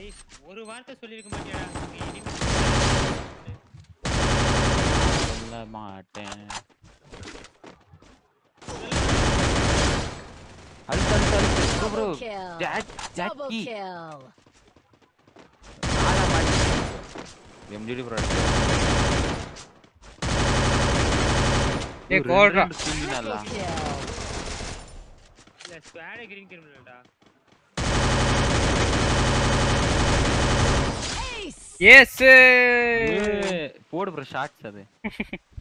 டேய், ஒரு வார்த்தை சொல்லிருக்க மாட்டியாடா enemy சொல்ல மாட்டேன் அழுத்து அழுத்து அழுத்து bro bro Double kill. Jack Double ஜாக்கி kill. ஆனா மாட்டி எம்ஜிடி ப்ரோ ஏய், கோல்ரா. தூங்கினாலா Triple kill. இல்ல ஸ்குவாட் கிரீன் கிரிமினல்டா Ace. எஸ் போடு ப்ரோ ஷார்ட்ஸ் அது